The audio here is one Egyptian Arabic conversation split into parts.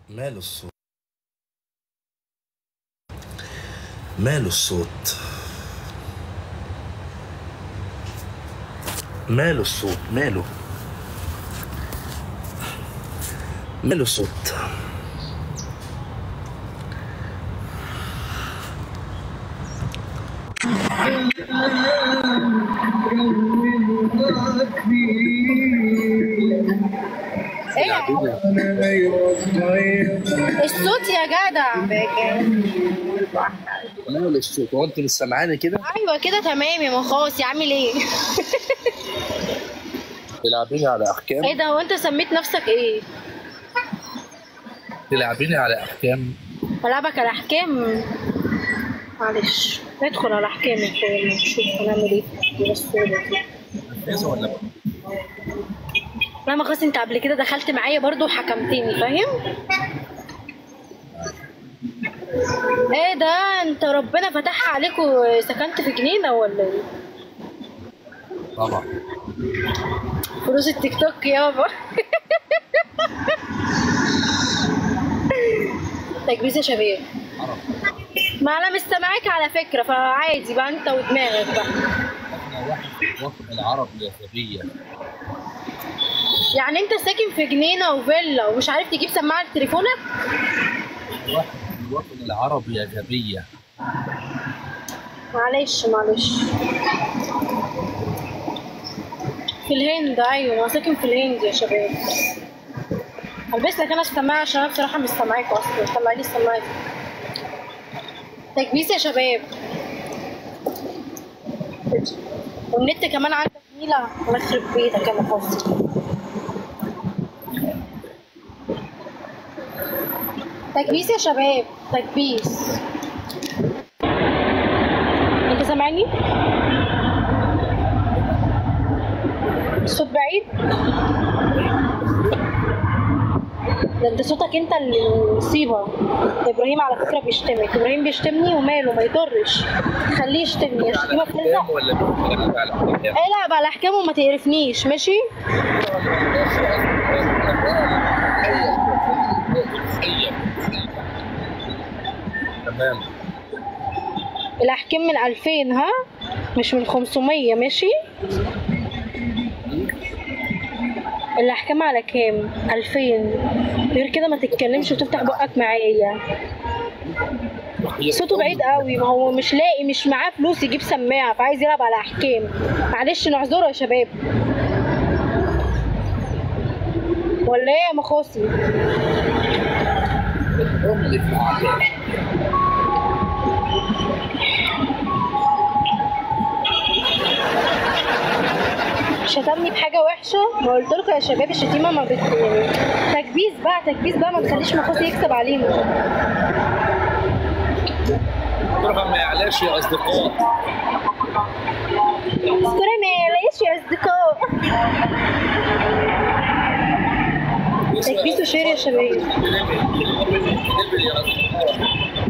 ماله الصوت ماله الصوت ماله الصوت ماله ماله الصوت الصوت يا جدع ماله الصوت هو انت مش سامعاني كده ايوه كده تمام يا مخاصي عامل ايه تلعبيني على احكام ايه ده هو انت سميت نفسك ايه تلعبيني على احكام بلعبك على احكام معلش ندخل على احكام يا اخويا نشوف هنعمل ايه في الصورة دي كذا ولا لا مخاصي انت قبل كده دخلت معايا برضو وحكمتني فاهم ايه ده انت ربنا فتحها عليك وسكنت في جنينه ولا ايه طبعا فلوس التيك توك يابا تكبيس يا شباب ما انا مش سامعاك على فكره فعادي بقى انت ودماغك بقى احنا واحد في الوطن العربي يا سبيه يعني انت ساكن في جنينه وفيلا ومش عارف تجيب سماعه لتليفونك واحد في الوطن العربي يا غبيه معلش معلش في الهند ايوه انا ساكن في الهند يا شباب البس لك انا السماعه عشان انا بصراحه مش سامعاك اصلا طلع لي السماعه دي. تكبيس يا شباب والنت كمان عندك نيلة الله يخرب بيتك يا مخصص تكبيس يا شباب تكبيس انت سامعني؟ الصوت بعيد؟ ده انت صوتك انت اللي مصيبة ابراهيم على فكرة بيشتمك ابراهيم بيشتمني وماله ما يضرش خليه يشتمني يشتمك تلزق ولا بتتكلم على احكام العب على احكامه وما تقرفنيش ماشي؟ تمام الاحكام من 2000 ها مش من 500 ماشي الاحكام على كام 2000 غير كده ما تتكلمش وتفتح بقك معايا صوته بعيد قوي ما هو مش لاقي مش معاه فلوس يجيب سماعه فعايز يلعب على احكام معلش نعذره يا شباب ولا ايه يا مخاصي شتمني بحاجه وحشه ما قلت لكم يا شباب الشتيمه ما بت يعني تكبيس بقى تكبيس بقى ما تخليش مخاصي يكسب علينا طرها ما يعلاش يا اصدقاء اذكروا ما ليش يا اصدقاء تكبيس وشير يا شباب نبل يا اصدقاء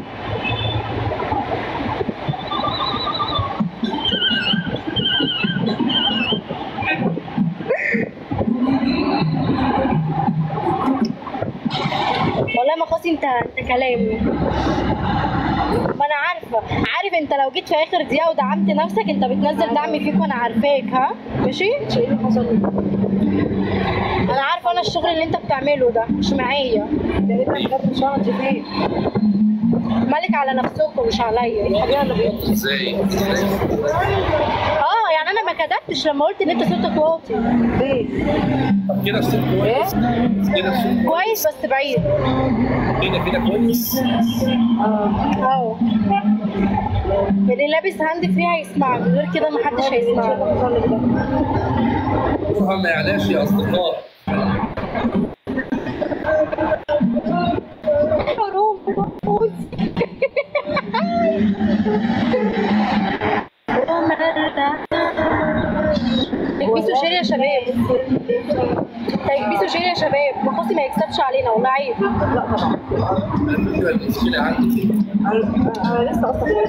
والله ما خاصي انت انت كلام ما انا عارفه عارف انت لو جيت في اخر دقيقه ودعمت نفسك انت بتنزل دعم فيك وانا عارفاك ها ماشي ايه اللي حصل انا عارفه انا الشغل اللي انت بتعمله ده مش معايا مش هقعد فين مالك على نفسكم مش عليا الحاجه اللي بيحصل ازاي اه يعني انا ما كدبتش لما قلت ان انت صوتك واطي ايه طب كده الصوت كويس كده الصوت كويس بس بعيد كده كده كويس اه اللي لابس هاند فري هيسمعك غير كده محدش هيسمعك طرها ما يعلاش يا اصدقاء حرام بفوز تكبيسوا شير يا شباب تكبيسوا شير يا شباب مخاصي ما يكسبش علينا والله عيب لا طبعا المشكله عندي انا لسه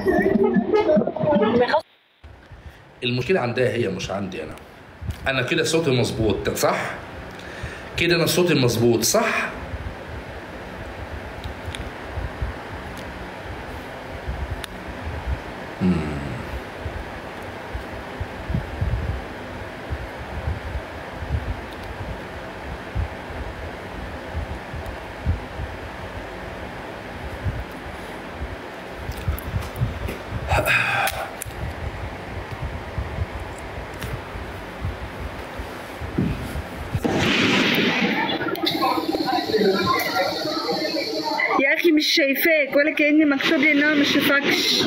اصلا المشكله عندها هي مش عندي انا انا كده صوتي مظبوط صح كده انا صوتي مظبوط صح مش شايفاك ولا كاني مكتوب لي ان انا مش شايفاكش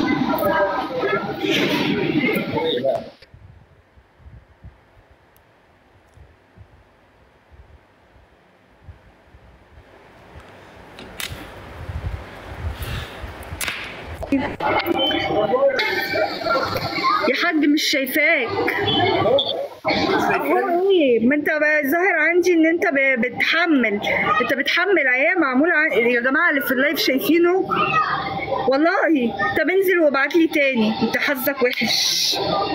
يا حاج مش شايفاك هو ايه ما انت بقى ظاهر عندي ان انت ب- بتحمل انت بتحمل عيال معمول عن... يا جماعه اللي في اللايف شايفينه والله طب انزل وابعت لي تاني انت حظك وحش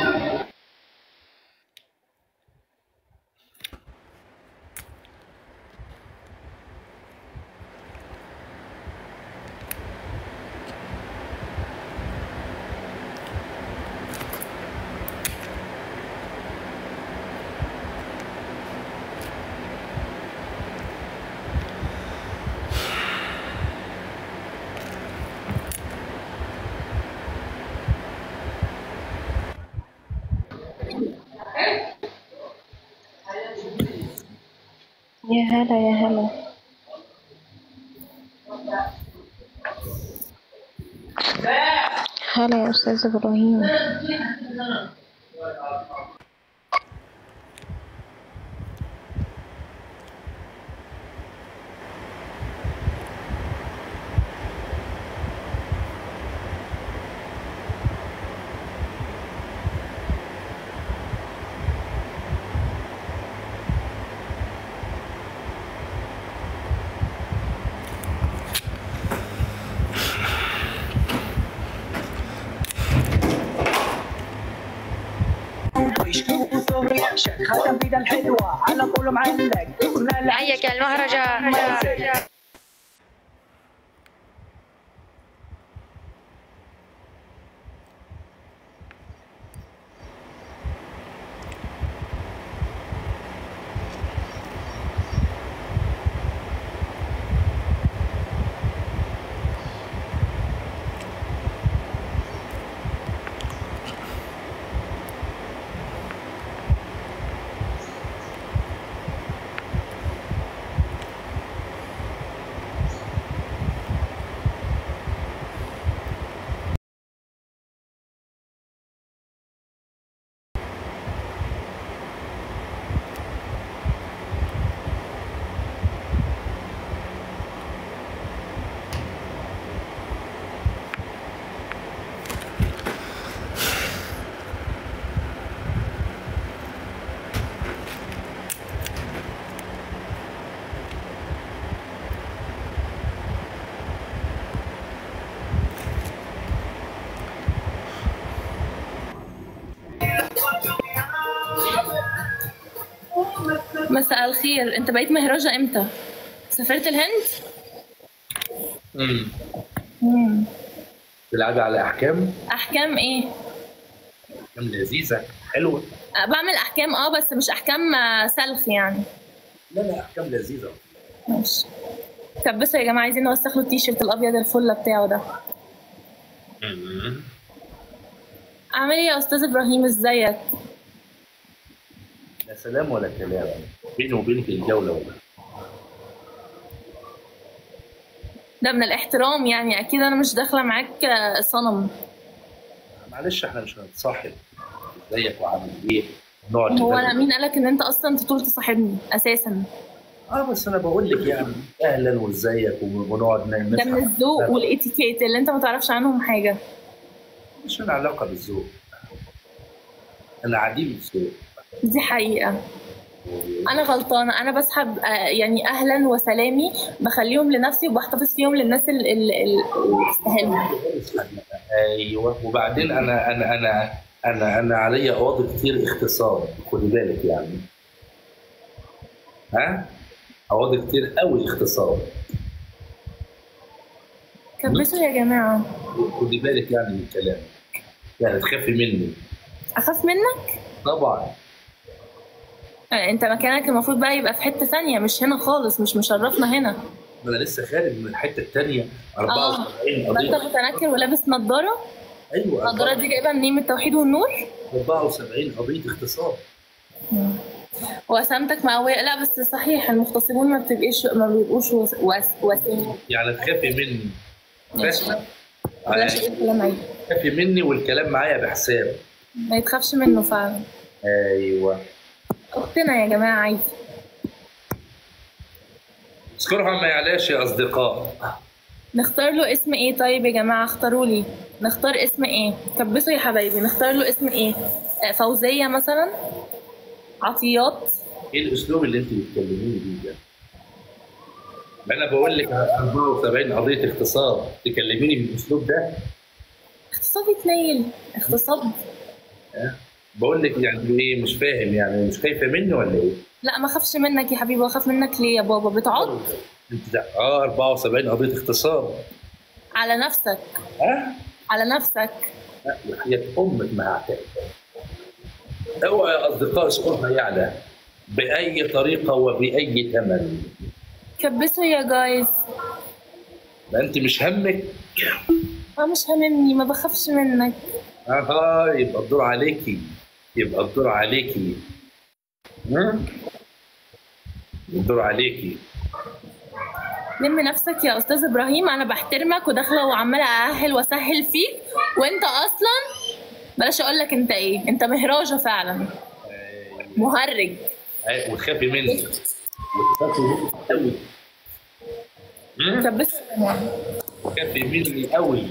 يا هلا يا هلا هلا يا أستاذ إبراهيم ويشكوا صبري عشان ختم بيدا الحلوة على طول معلق قلنا له حيك المهرجان مساء الخير انت بقيت مهرجة امتى سافرت الهند امم تلعبي على احكام احكام ايه احكام لذيذه حلوه أه، بعمل احكام اه بس مش احكام آه، سلخ يعني لا لا احكام لذيذه ماشي طب بصوا يا جماعه عايزين نوسخ له التيشيرت الابيض الفله بتاعه ده مم. عامل ايه يا استاذ ابراهيم ازيك لا سلام ولا كلام بيني وبينك الجوله ولا ده من الاحترام يعني اكيد انا مش داخله معاك آه، صنم معلش احنا مش هنتصاحب ازيك وعامل ايه نقعد هو نبلغ. انا مين قالك ان انت اصلا تطول تصاحبني اساسا اه بس انا بقول لك يعني اهلا وازيك ونقعد ده نسمع من الذوق والاتيكيت اللي انت ما تعرفش عنهم حاجه مش لنا علاقه بالذوق انا عديم الذوق دي حقيقه انا غلطانه انا بسحب آه، يعني اهلا وسلامي بخليهم لنفسي وبحتفظ فيهم للناس اللي اللي تستاهلهم ايوه وبعدين انا انا انا انا انا عليا قواضي كتير اختصار خدي بالك يعني ها قواضي كتير قوي اختصار كبسوا يا جماعه خدي بالك يعني من الكلام يعني تخافي مني اخاف منك طبعا آه، انت مكانك المفروض بقى يبقى في حته ثانيه مش هنا خالص مش مشرفنا هنا ما انا لسه خارج من الحته الثانيه اه 74 يبقى انت قضيه متنكر ولابس نظاره ايوه النظاره دي جايبها منين من التوحيد والنور 74 قضيه اختصار وسامتك مقويه لا بس صحيح المغتصبون ما بتبقيش ما بيبقوش وس... وس... وسيم يعني تخافي مني ماشي. فاهمة؟ بلاش آه، الكلام عيب خافي مني والكلام معايا بحساب ما يتخافش منه فعلا ايوه اختنا يا جماعه عادي اذكرها ما يعلاش يا اصدقاء نختار له اسم ايه طيب يا جماعه اختاروا لي نختار اسم ايه كبسوا يا حبايبي نختار له اسم ايه آه، فوزيه مثلا عطيات ايه الاسلوب اللي انت بتكلميني بيه ده؟ ما انا بقول لك 74 قضيه اغتصاب تكلميني بالاسلوب ده اغتصاب يتنيل اغتصاب بقول لك يعني ايه مش فاهم يعني مش خايفه مني ولا ايه؟ لا ما اخافش منك يا حبيبي واخاف منك ليه يا بابا بتعض انت ده اه 74 قضيه اغتصاب على نفسك ها؟ على نفسك لا وحياة امك ما هعتقد اوعى يا اصدقاء اذكرها يعلى باي طريقه وباي ثمن كبسوا يا جايز ما انت مش همك انا مش هاممني ما بخافش منك اها يبقى الدور عليكي يبقى الدور عليكي ها؟ الدور عليكي لم نفسك يا استاذ ابراهيم انا بحترمك وداخله وعماله ااهل واسهل فيك وانت اصلا بلاش اقول لك انت ايه انت مهراجه فعلا مهرج أي- وتخافي مني وتخافي مني قوي كبسوا يا جماعة. وتخافي مني قوي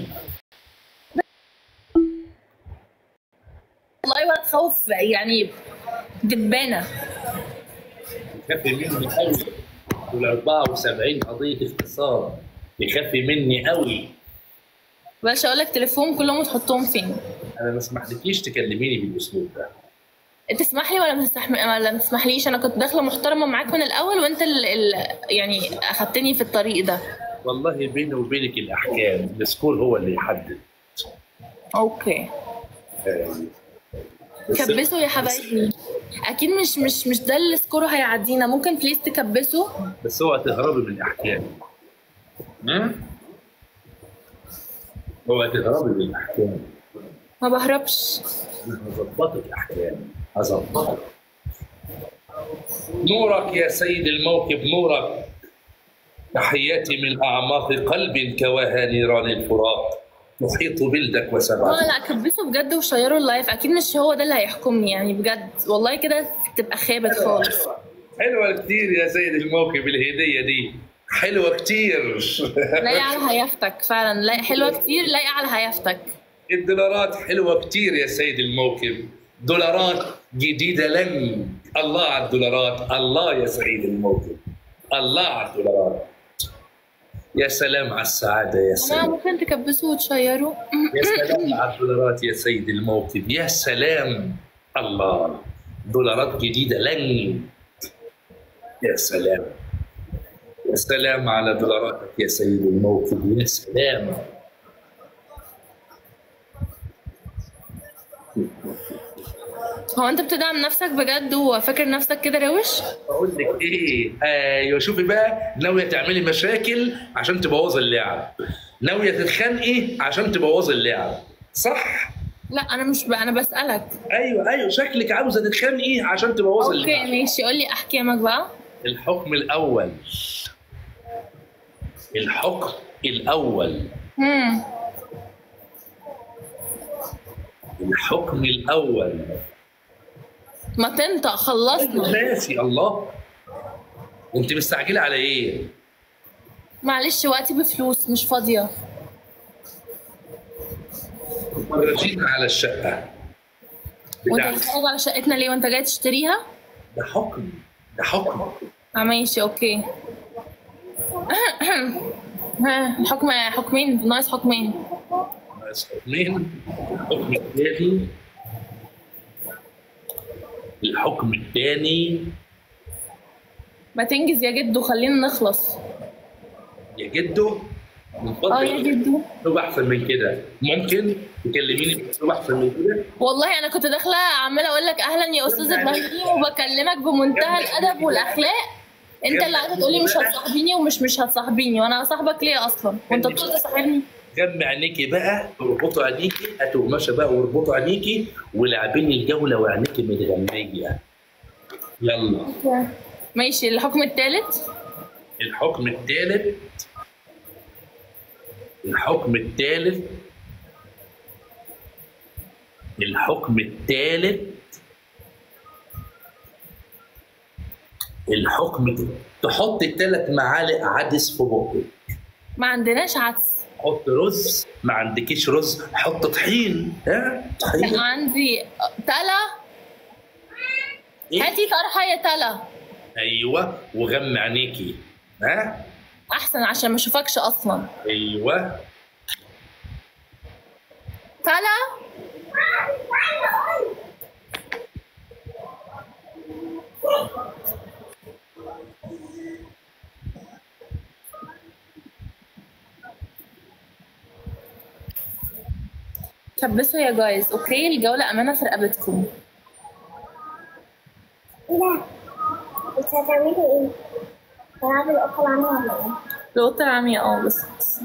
والله ولا تخوف يعني دبانه يخفي مني قوي وال 74 قضيه اغتصاب يخفي مني قوي بلاش اقول لك تليفون كلهم وتحطهم فين انا ما اسمحلكيش تكلميني بالاسلوب ده تسمح لي ولا ما تستحم... ولا ما تسمحليش انا كنت داخله محترمه معاك من الاول وانت ال... ال... يعني اخدتني في الطريق ده والله بيني وبينك الاحكام السكور هو اللي يحدد اوكي آه، بس- كبسوا يا حبايبي اكيد مش مش مش ده السكور هيعدينا ممكن بليز تكبسوا بس اوعى تهربي من الاحكام ها؟ اوعى تهربي من الاحكام ما بهربش انا هظبطك احكام هظبطك نورك يا سيد الموكب نورك تحياتي من اعماق قلب كواها نيران الفرات تحيط بلدك اه وسبعة لا كبسوا بجد وشيروا اللايف اكيد مش هو ده اللي هيحكمني يعني بجد والله كده تبقى خابت خالص حلوة كتير يا سيد الموكب الهدية دي حلوة كتير لاقي على هيافتك فعلا لاقي حلوه كتير لاقي على هيافتك الدولارات حلوة كتير يا سيد الموكب دولارات جديدة لن الله على الدولارات الله يا سيد الموكب الله على الدولارات يا سلام على السعادة يا انا سلام ممكن تكبسوا وتشيروا يا سلام على الدولارات يا سيد الموكب يا سلام الله دولارات جديدة لن يا سلام يا سلام على دولاراتك يا سيد الموكب يا سلام هو انت بتدعم نفسك بجد وفاكر نفسك كده روش بقول لك ايه ايوه شوفي بقى ناويه تعملي مشاكل عشان تبوظي اللعب ناويه تتخانقي عشان تبوظي اللعب صح لا انا مش ب... انا بسالك ايوه ايوه شكلك عاوزه تتخانقي عشان تبوظي اوكي اللعب ماشي قول لي احكامك بقى الحكم الاول الحكم الاول امم الحكم الاول ما تنطق خلصنا ماشي الله انت مستعجله على ايه معلش وقتي بفلوس مش فاضيه فرجينا على الشقه وانت بتاعتك بتتفرج على شقتنا ليه وانت جاي تشتريها ده حكم ده حكم اه ماشي اوكي ها حكم حكمين ناقص حكمين ناقص حكمين الحكم الثاني الحكم الثاني ما تنجز يا جدو خلينا نخلص يا جدو من اه يا فضلك جدو اسلوب احسن من كده ممكن تكلميني باسلوب احسن من كده والله انا كنت داخله عماله اقول لك اهلا يا استاذ ابراهيم وبكلمك بمنتهى الادب والاخلاق انت اللي قاعده تقولي مش هتصاحبيني ومش مش هتصاحبيني وانا هصاحبك ليه اصلا وانت بتقول تصاحبني جمع عينيكي بقى اربطوا عينيكي هاتوا قماشه بقى واربطوا عينيكي ولعبيني الجوله وعينيكي متغميه يلا ماشي الحكم الثالث الحكم الثالث الحكم الثالث الحكم الثالث الحكم تحط ثلاث معالق عدس في بقك ما عندناش عدس حط رز ما عندكيش رز حط طحين ها طحين عندي تلا إيه؟ هاتي طرحه يا تلا ايوه وغمى عينيكي ها احسن عشان ما اشوفكش اصلا ايوه تلا كبسوا يا جايز اوكي الجولة امانة في رقبتكم لا انت هتعملي ايه؟ تلعبي القطة العامية ولا ايه؟ القطة العمياء اه بس بس.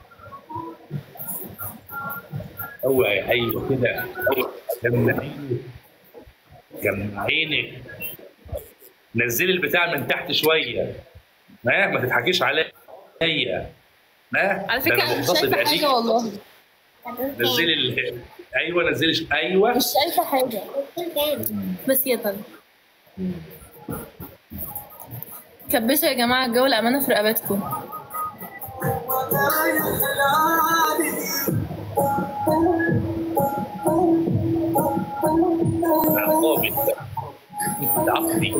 اوعي ايوه كده جمع عينك جمع عينك نزلي البتاع من تحت شويه ما ما تضحكيش عليا ما على ده فكرة أنا انا مش مغتصب شايفة أديك. حاجة والله نزلي ال... ايوه نزلي ش... ايوه مش شايفة حاجة كام؟ بس يا ترى كبسوا يا جماعة الجولة أمانة في رقبتكم عقابي تتعاقبي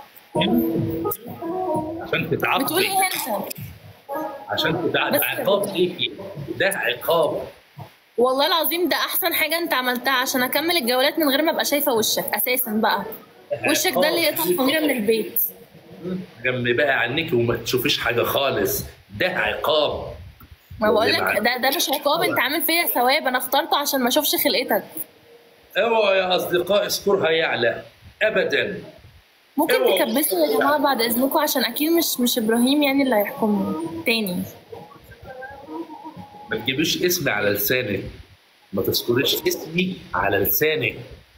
عشان بتقولي تتعاقبي ايه انت؟ عشان تتعاقبي بس- عقاب ليكي ده عقاب والله العظيم ده أحسن حاجة أنت عملتها عشان أكمل الجولات من غير ما أبقى شايفة وشك أساسا بقى وشك ده اللي يقطع الفميرة من البيت جنب بقى عنك وما تشوفيش حاجه خالص ده عقاب ما بقول لك معاك. ده ده مش عقاب أنت عامل فيا ثواب أنا اخترته عشان ما أشوفش خلقتك اوعى يا اصدقاء اذكرها يعلى ابدا ممكن اوعى. تكبسوا يا جماعة بعد إذنكم عشان أكيد مش مش إبراهيم يعني اللي هيحكمني تاني ما تجيبيش اسمي على لسانك ما تذكريش اسمي على لسانك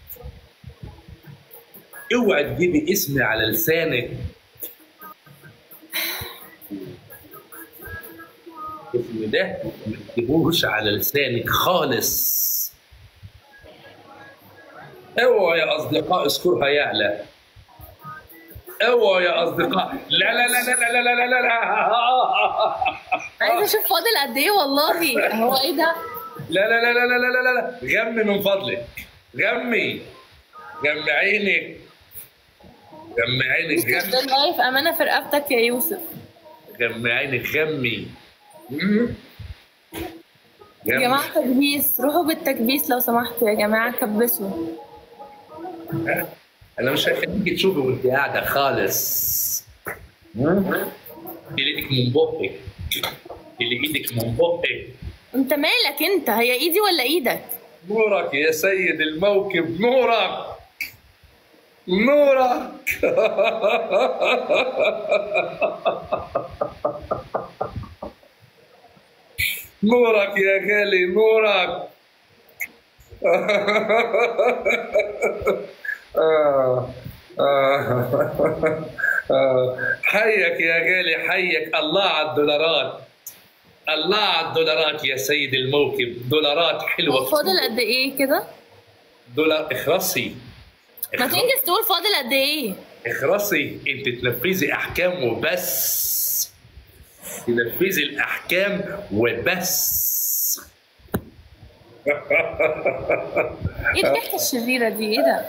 اوعى تجيبي اسمي على لسانك اسمي ده ما تجيبوش على لسانك خالص اوعى يا اصدقاء اذكرها يعلى اوعى يا اصدقاء لا لا لا لا لا لا لا لا لا عايزة أشوف فاضل قد إيه والله هو إيه ده؟ لا لا لا لا لا لا لا لا غمي من فضلك غمي غمي عينك غمي عينك ده غمي اللايف أمانة في رقبتك يا يوسف غمي عينك غمي مم. يا غمي. جماعة تكبيس روحوا بالتكبيس لو سمحتوا يا جماعة كبسوا انا مش هخليكي تشوفي وانت قاعده خالص مم. شيلي ايدك من بقك شيلي ايدك من بقك انت مالك انت هي ايدي ولا ايدك نورك يا سيد الموكب نورك نورك نورك يا غالي نورك آه. آه. آه. حيك يا غالي حيك الله على الدولارات الله على الدولارات يا سيد الموكب دولارات حلوه فاضل قد ايه كده دولار اخرسي ما تنجز تقول فاضل قد ايه اخرسي انت تنفذي احكام وبس تنفذي الاحكام وبس ايه الضحكة الشريرة دي ايه ده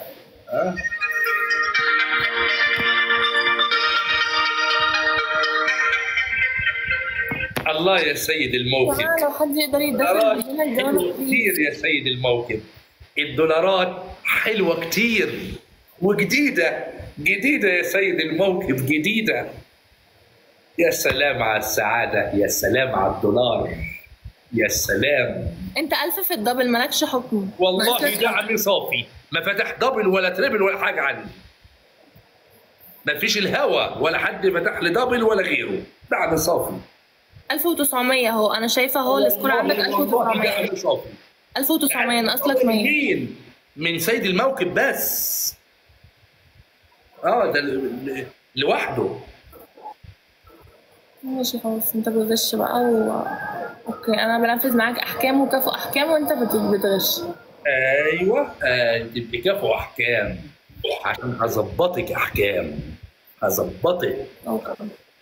الله يا سيد يا الموكب جماعة لو حد يقدر يدخل دولارات لنا حلوة الجوانب كتير يا سيد الموكب الدولارات حلوة كتير وجديدة جديدة يا سيد الموكب جديدة يا سلام على السعادة يا سلام على الدولار يا سلام انت الف في الدبل مالكش حكم والله ناقص لك ده عمي صافي ما فتح دبل ولا تريبل ولا حاجة عندي ما فيش الهوا ولا حد فتح لي دبل ولا غيره ده عمي صافي 1900 اهو انا شايفه اهو السكور عندك والله ده 1900 عمي صافي 1900 ناقص لك 100 مين؟ من سيد الموكب بس اه ده ل- ل- لوحده ماشي خلاص انت بتغش بقى و اوكي انا بنفذ معاك احكام وكافئ احكام وانت بت- بتغش ايوه آه، تبقي كفو احكام عشان هظبطك احكام هظبطك اوكي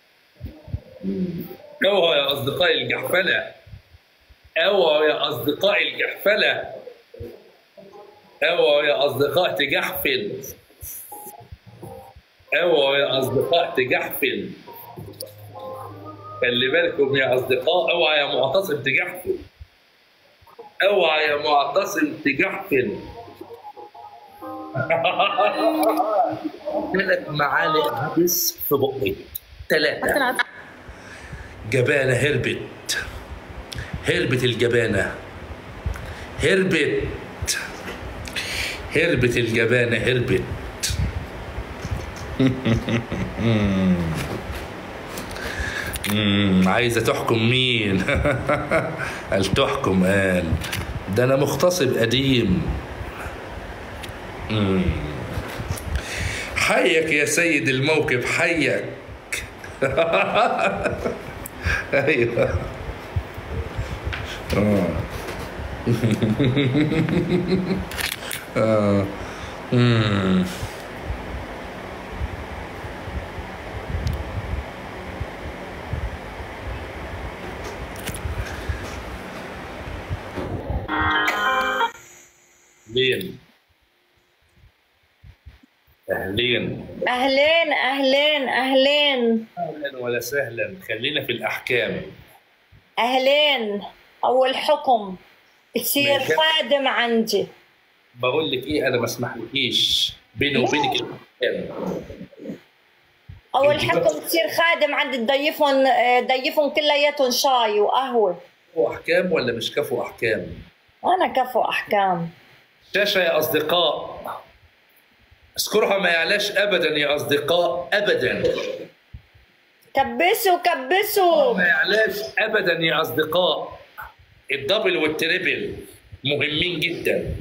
اوعوا يا اصدقائي الجحفله اوعوا يا اصدقائي الجحفله اوعوا يا اصدقاء تجحفل اوعوا يا اصدقاء تجحفل خلي بالكم يا اصدقاء اوعى يا معتصم تجحفل اوعى يا معتصم تجحفل ثلاث معالق هبس في بقي ثلاثة طلعت جبانة هربت هربت الجبانة هربت هربت الجبانة هربت مم، عايزة تحكم مين قال تحكم قال ده أنا مغتصب قديم مم. حيك يا سيد الموكب حيك ايوه اه اه أمم. اهلين اهلين اهلين اهلين اهلين اهلا ولا سهلا خلينا في الاحكام اهلين اول حكم تصير ماشي. خادم عندي بقول لك ايه انا ما اسمحلكيش بيني وبينك الاحكام اول أنت حكم تصير خادم عندي تضيفهم آه، ضيفهم كلياتهم شاي وقهوه كفو احكام ولا مش كفو احكام انا كفو احكام شاشه يا اصدقاء اذكرها ما يعلاش ابدا يا اصدقاء ابدا كبسوا كبسوا ما يعلاش ابدا يا اصدقاء الدبل والتريبل مهمين جدا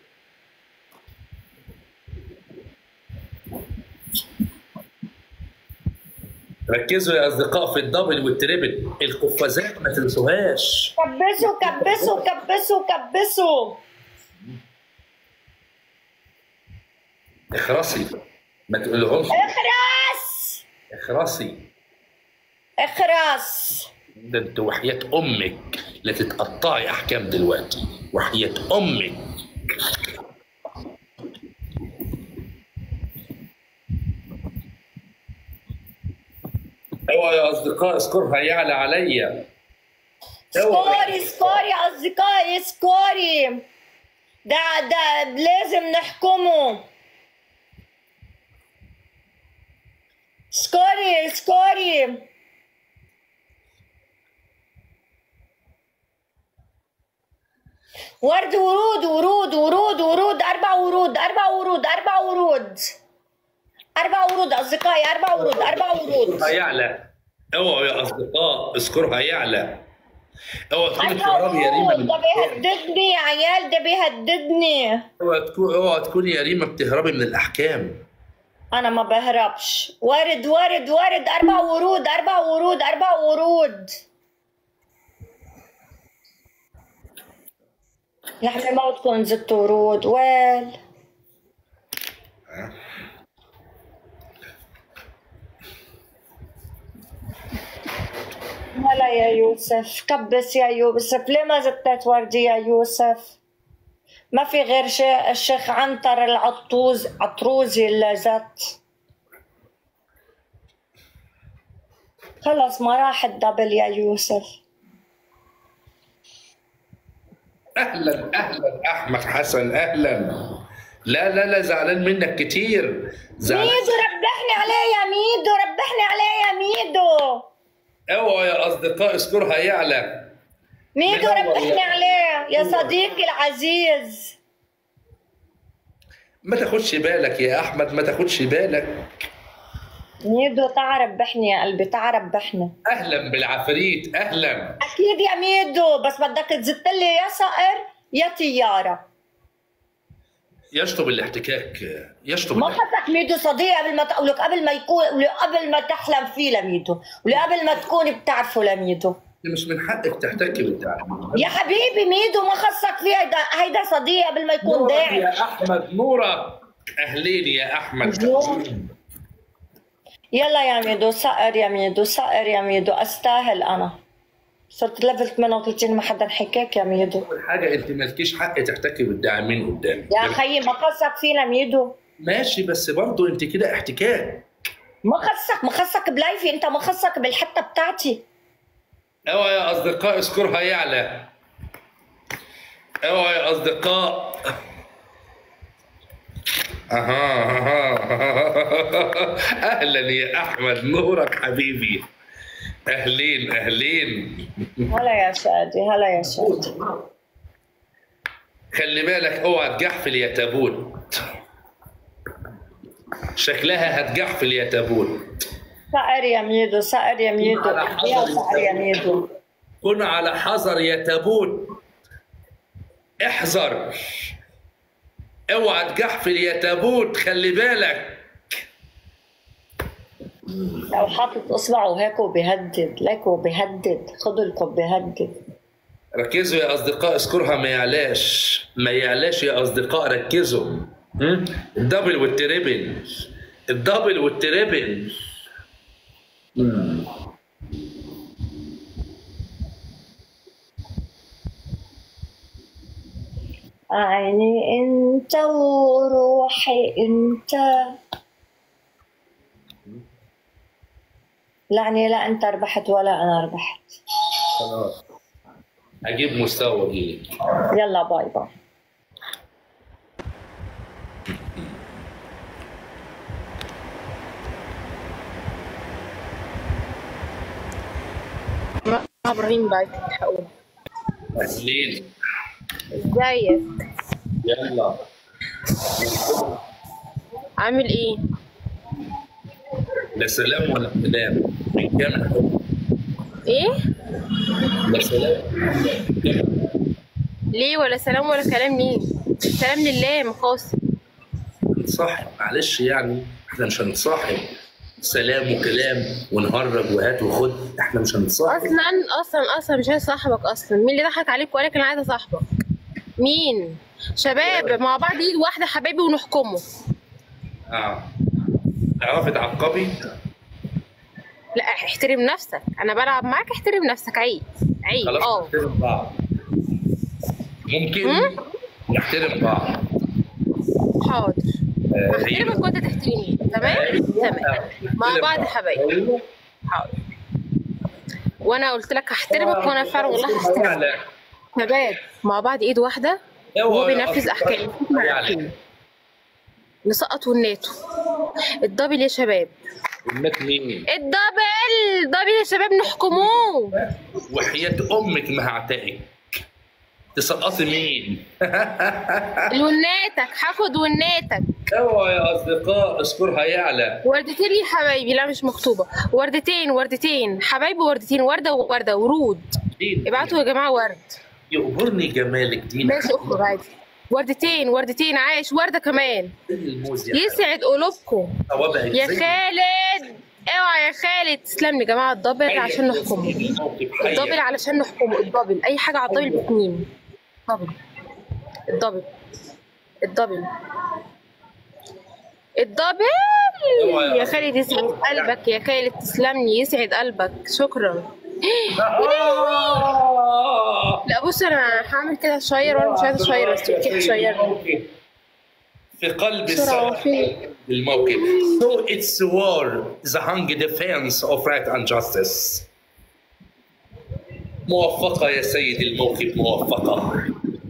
ركزوا يا اصدقاء في الدبل والتريبل القفازات ما تنسوهاش كبسوا كبسوا كبسوا كبسوا اخرسي ما تقولهمش اخرس اخرسي اخرس ده انت وحياة امك لا تتقطعي احكام دلوقتي وحياة امك اوعى يا اصدقاء اذكرها يعلى عليا سكوري سكوري اصدقائي سكوري ده ده لازم نحكمه سكوري سكوري ورد ورود ورود ورود ورود أربع ورود أربع ورود أربع ورود أربع ورود أصدقائي أربع ورود أربع ورود اذكرها يعلى اوعوا يا اصدقاء اذكرها يعلى اوعى تكوني أربع بتهربي يا ريما ورود من ده الأحكام. بيهددني يا عيال ده بيهددني اوعى تكون اوعى تكوني يا ريما بتهربي من الاحكام أنا ما بهربش ورد ورد ورد أربع ورود أربع ورود أربع ورود نحن موتكم زدت ورود ويل هلا يا يوسف كبس يا يوسف ليه ما زدت وردي يا يوسف ما في غير شيء الشيخ عنتر العطوز عطروزي اللي زت خلص ما راح الدبل يا يوسف اهلا اهلا احمد حسن اهلا لا لا لا زعلان منك كتير زعلان ميدو ربحني عليه يا ميدو ربحني عليه يا ميدو اوعوا يا اصدقاء اذكرها يعلى ميدو لا، والله. ربحني عليه يا صديقي العزيز ما تاخدش بالك يا احمد ما تاخدش بالك ميدو تعال ربحني يا قلبي تعال ربحني اهلا بالعفريت اهلا اكيد يا ميدو بس بدك تزت لي يا صقر يا طياره يشطب الاحتكاك يشطب ما الاحتكاك. خطك ميدو صديق قبل ما تقولك قبل ما يكون قبل ما تحلم فيه لميدو قبل ما تكون بتعرفه لميدو مش من حقك تحتكي بالدعم يا حبيبي ميدو ما خصك فيه هيدا هيدا صديق قبل ما يكون نورك داعي يا احمد نورك اهلين يا احمد يلا يا ميدو صقر يا ميدو صقر يا ميدو استاهل انا صرت ليفل 38 ما حدا حكاك يا ميدو اول حاجه انت مالكيش حق تحتكي بالداعمين قدامي يا خيي ما خصك فينا ميدو ماشي بس برضه انت كده احتكاك ما خصك ما خصك بلايفي انت ما خصك بالحته بتاعتي اوعى يا اصدقاء اذكرها يعلى اوعى يا اصدقاء اها أها. اهلا يا احمد نورك حبيبي اهلين اهلين هلا يا شادي هلا يا شادي خلي بالك اوعى تجحفل يا تابوت شكلها هتجحفل يا تابوت صقر يا ميدو صقر يا ميدو على يا حذر صقر يا ميدو كن على حذر يا تابوت احذر اوعى تجحفل يا تابوت خلي بالك لو حاطط اصبعه هيك وبيهدد لك وبيهدد خدوا لكم بيهدد ركزوا يا اصدقاء اذكرها ما يعلاش ما يعلاش يا اصدقاء ركزوا م? الدبل والتريبل الدبل والتريبل مم. عيني انت وروحي انت لعني لا انت ربحت ولا انا ربحت خلاص اجيب مستوى واجيلك يلا باي باي مع ابراهيم بقى تلحقوني اهلين ازيك يلا عامل ايه لا سلام ولا كلام من كام حب ايه لا سلام ليه ولا سلام ولا كلام مين سلام لله مقاصد نتصاحب معلش يعني احنا مش هنتصاحب سلام وكلام ونهرج وهات وخد احنا مش هنتصاحب اصلا اصلا اصلا مش عايز صاحبك اصلا مين اللي ضحك عليك وقال لك انا عايزه صاحبك مين شباب مع بعض ايد واحده حبايبي ونحكمه اه تعرفي تعقبي لا احترم نفسك انا بلعب معاك احترم نفسك عيب عيب خلاص اه نحترم بعض ممكن نحترم بعض حاضر آه، هي- احترمك وانت تحترمني تمام تمام مع بعض يا حبايبي حاضر وانا قلت لك هحترمك وانا فعلا والله هحترمك فعلا شباب مع بعض ايد واحده وهو اوعى يا بينفذ أصدقاء احكام يعني نسقط والناتو الدبل يا شباب النت مين الدبل دبل يا شباب نحكموه وحياة امك ما هعتقك تسقطي مين الوناتك هاخد وناتك اوعى يا اصدقاء اذكرها يعلى وردتين يا حبايبي لا مش مخطوبه وردتين وردتين حبايبي وردتين ورده وورده ورود دين ابعتوا يا جماعه ورد يقبرني جمالك دين ماشي اخرج عادي وردتين وردتين عايش ورده كمان زي الموز يا يسعد قلوبكم ثوابها يا زي خالد اوعى يا خالد تسلم لي يا جماعه الدبل عشان نحكمه الموقف حية. الدبل علشان نحكمه الدبل اي حاجه على الدبل باتنين دبل الدبل الدبل الدبل يا خالد يسعد قلبك يا خالد تسلمني يسعد قلبك شكرا آه. لا بص انا هعمل كده شوير وانا مش عايزه اشير بس كده شوير في قلب بسرعة السماء في الموقف so it's war the hung defense of right and justice موفقة يا سيد الموقف موفقة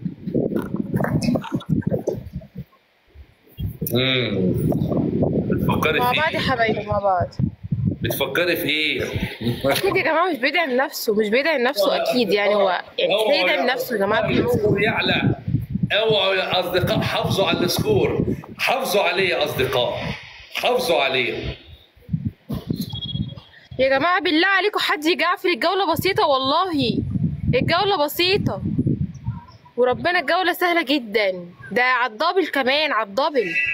امم بتفكري مع في بعض يا ايه؟ حبايبي مع بعض بتفكري في ايه؟ اكيد يا جماعه مش بيدعم نفسه مش بيدعم نفسه اكيد يعني هو يعني اوعوا ازاي يدعم يا نفسه يا جماعه أصدقاء السكور يعلى اوعوا يا اصدقاء حافظوا على السكور حافظوا عليه يا اصدقاء حافظوا عليه يا جماعة بالله عليكم حد يجعفر الجولة بسيطة والله الجولة بسيطة وربنا الجولة سهلة جدا ده على الدبل كمان على الدبل